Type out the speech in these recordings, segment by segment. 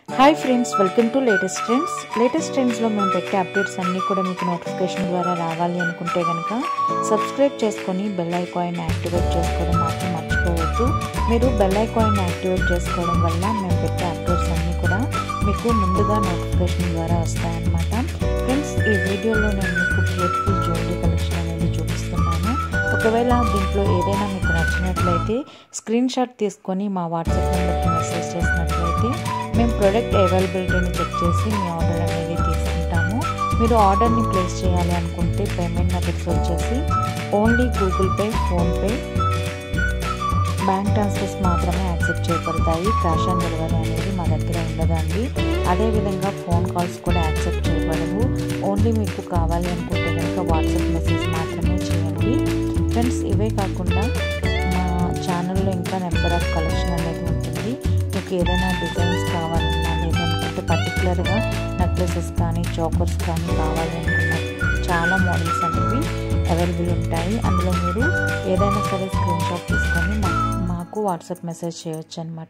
hi friends welcome to latest trends latest ట్రెండ్స్లో మేము పెట్టే అప్డేట్స్ అన్నీ కూడా మీకు నోటిఫికేషన్ ద్వారా రావాలి అనుకుంటే కనుక సబ్స్క్రైబ్ చేసుకొని బెల్ ఐకాయిన్ యాక్టివేట్ చేసుకోవడం మాత్రం మర్చిపోవద్దు మీరు బెల్ ఐకాయిన్ యాక్టివేట్ చేసుకోవడం వల్ల మేము పెట్టే అప్డేట్స్ అన్నీ కూడా మీకు ముందుగా నోటిఫికేషన్ ద్వారా వస్తాయన్నమాట ఫ్రెండ్స్ ఈ వీడియోలో నేను మీకు బ్యూటిఫుల్ జ్యువెలరీ కలెక్షన్ అనేది చూపిస్తున్నాను ఒకవేళ దీంట్లో ఏదైనా మీకు నచ్చినట్లయితే స్క్రీన్ షాట్ తీసుకొని మా వాట్సాప్ నెంబర్కి మెసేజ్ చేసినట్లయితే మేము ప్రోడక్ట్ అవైలబిలిటీని చెక్ చేసి మీ ఆర్డర్ అనేది తీసుకుంటాము మీరు ఆర్డర్ని ప్లేస్ చేయాలి అనుకుంటే పేమెంట్ మెథడ్స్ వచ్చేసి only Google Pay PhonePe bank transfers మాత్రమే యాక్సెప్ట్ చేయబడతాయి క్యాష్ ఆన్ డెలివరీ అనేది మా దగ్గర ఉండదండి అదేవిధంగా ఫోన్ కాల్స్ కూడా యాక్సెప్ట్ చేయబడవు ఓన్లీ మీకు కావాలి అనుకుంటే కనుక వాట్సాప్ మెసేజ్ మాత్రమే చేయండి ఫ్రెండ్స్ ఇవే కాకుండా మా ఛానల్లో ఇంకా నెంబర్ ఆఫ్ కలెక్షన్ అనేది ఉంటుంది మీకు ఏదైనా డిజైన్స్ కావాలన్నా లేదనుకుంటే పర్టికులర్గా నెక్లెసెస్ కానీ చోకర్స్ కానీ కావాలి అనుకున్న చాలా మోడల్స్ అనేవి అవైలబుల్ ఉంటాయి అందులో మీరు ఏదైనా సరే స్క్రీన్ షాట్ తీసుకొని మాకు వాట్సాప్ మెసేజ్ చేయొచ్చు అనమాట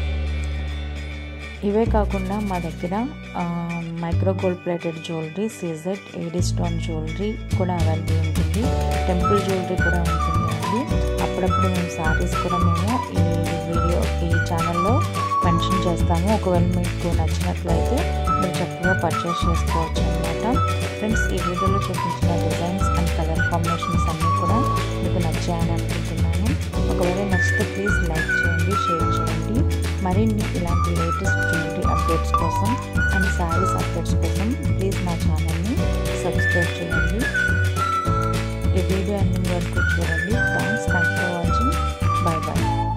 ఇవే కాకుండా మా దగ్గర micro gold plated jewellery CZ AD stone jewellery కూడా అవైలబుల్ ఉంటుంది టెంపుల్ జ్యువెలరీ కూడా ఉంటుంది అండి అప్పుడప్పుడు మేము సారీస్ కూడా మేము ఈ వీడియో ఈ ఛానల్లో మెన్షన్ చేస్తాము ఒకవేళ మీకు నచ్చినట్లయితే మీరు చక్కగా పర్చేస్ చేసుకోవచ్చు అనమాట ఫ్రెండ్స్ ఈ వీడియోలో చూపించిన డిజైన్స్ అండ్ కలర్ కాంబినేషన్స్ అన్నీ కూడా మీకు నచ్చాయని అనుకుంటున్నాను ఒకవేళ నచ్చితే ప్లీజ్ లైక్ చేయండి షేర్ చేయండి మరిన్ని ఇలాంటి లేటెస్ట్ జ్యువెలరీ అప్డేట్స్ కోసం అండ్ శారీస్ అప్డేట్స్ కోసం ప్లీజ్ మా ఛానల్ని సబ్స్క్రైబ్ చేయండి ఈ వీడియో అన్ని వరకు చూడండి thanks thanks for watching bye bye